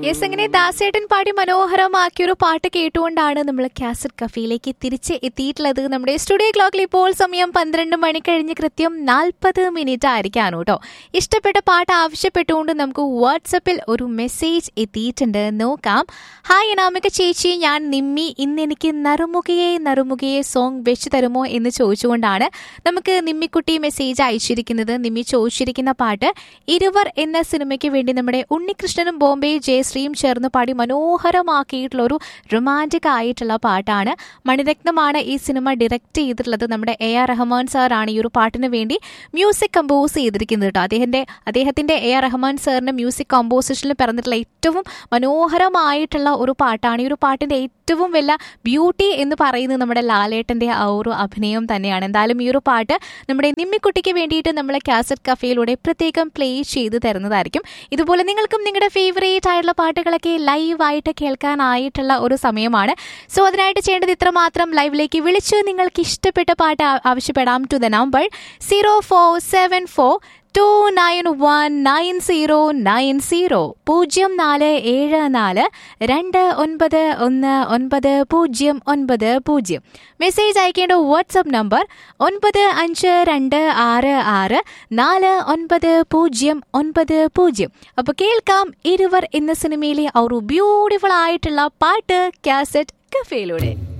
yes അങ്ങനെ ദാസേട്ടൻ പാടി മനോഹരമാക്കിയ ഒരു പാട്ട് കേട്ടുകൊണ്ടാണ് നമ്മൾ കാസറ്റ് കഫേയിലേക്ക് തിരിച്ച് എത്തിയിട്ടുള്ളത് നമ്മുടെ സ്റ്റുഡിയോ ക്ലോക്കിൽ ഇപ്പോൾ സമയം പന്ത്രണ്ട് മണി കഴിഞ്ഞ് കൃത്യം നാൽപ്പത് മിനിറ്റ് ആയിരിക്കാണ് കേട്ടോ ഇഷ്ടപ്പെട്ട പാട്ട് ആവശ്യപ്പെട്ടുകൊണ്ട് നമുക്ക് വാട്സപ്പിൽ ഒരു മെസ്സേജ് എത്തിയിട്ടുണ്ട് നോക്കാം ഹായ് അനാമിക ചേച്ചി ഞാൻ നിമ്മി ഇന്ന് എനിക്ക് നറുമുഖയെ നറുമുഖയെ സോങ് വെച്ച് തരുമോ എന്ന് ചോദിച്ചുകൊണ്ടാണ് നമുക്ക് നിമ്മിക്കുട്ടി മെസ്സേജ് അയച്ചിരിക്കുന്നത് നിമ്മി ചോദിച്ചിരിക്കുന്ന പാട്ട് ഇരുവർ എന്ന സിനിമയ്ക്ക് വേണ്ടി നമ്മുടെ ഉണ്ണികൃഷ്ണനും ബോംബെ ജയശ്രീയും ചേർന്ന് പാടി മനോഹരമാക്കിയിട്ടുള്ള ഒരു റൊമാൻറ്റിക് ആയിട്ടുള്ള പാട്ടാണ് മണിരത്നമാണ് ഈ സിനിമ ഡയറക്റ്റ് ചെയ്തിട്ടുള്ളത് നമ്മുടെ എ ആർ റഹ്മാൻ സാറാണ് ഈ ഒരു പാട്ടിന് വേണ്ടി മ്യൂസിക് കമ്പോസ് ചെയ്തിരിക്കുന്നത് കേട്ടോ അദ്ദേഹത്തിന്റെ അദ്ദേഹത്തിന്റെ എ ആർ റഹ്മാൻ സാറിന്റെ മ്യൂസിക് കമ്പോസിഷനിൽ പിറന്നിട്ടുള്ള ഏറ്റവും മനോഹരമായിട്ടുള്ള ഒരു പാട്ടാണ് ഈ ഒരു പാട്ടിന്റെ ഏറ്റവും വലിയ ബ്യൂട്ടി എന്ന് പറയുന്നത് നമ്മുടെ ലാലേട്ടന്റെ ആ ഒരു അഭിനയം തന്നെയാണ് എന്തായാലും ഈ ഒരു പാട്ട് നമ്മുടെ നിമ്മിക്കുട്ടിക്ക് വേണ്ടിയിട്ട് നമ്മൾ കാസറ്റ് കഫേയിലൂടെ പ്രത്യേകം പ്ലേ ചെയ്ത് തരുന്നതായിരിക്കും ഇതുപോലെ നിങ്ങൾക്കും നിങ്ങളുടെ ഫേവറേറ്റ് ആയിട്ടുള്ള പാട്ടുകളൊക്കെ ലൈവായിട്ട് കേൾക്കാനായിട്ടുള്ള ഒരു സമയമാണ് സോ അതിനായിട്ട് ചെയ്യേണ്ടത് ഇത്രമാത്രം ലൈവിലേക്ക് വിളിച്ച് നിങ്ങൾക്ക് ഇഷ്ടപ്പെട്ട പാട്ട് ആ- ആവശ്യപ്പെടാം to the number zero four seven four two nine one nine zero nine zero പൂജ്യം നാല് ഏഴ് നാല് രണ്ട് ഒൻപത് ഒന്ന് ഒൻപത് പൂജ്യം ഒൻപത് പൂജ്യം മെസ്സേജ് അയക്കേണ്ട വാട്സപ്പ് നമ്പർ ഒൻപത് അഞ്ച് രണ്ട് ആറ് ആറ് നാല് ഒൻപത് പൂജ്യം ഒൻപത് പൂജ്യം അപ്പോൾ കേൾക്കാം ഇരുവർ എന്ന സിനിമയിലെ ആ ഒരു ബ്യൂട്ടിഫുൾ ആയിട്ടുള്ള പാട്ട് കാസറ്റ് കഫേയിലൂടെ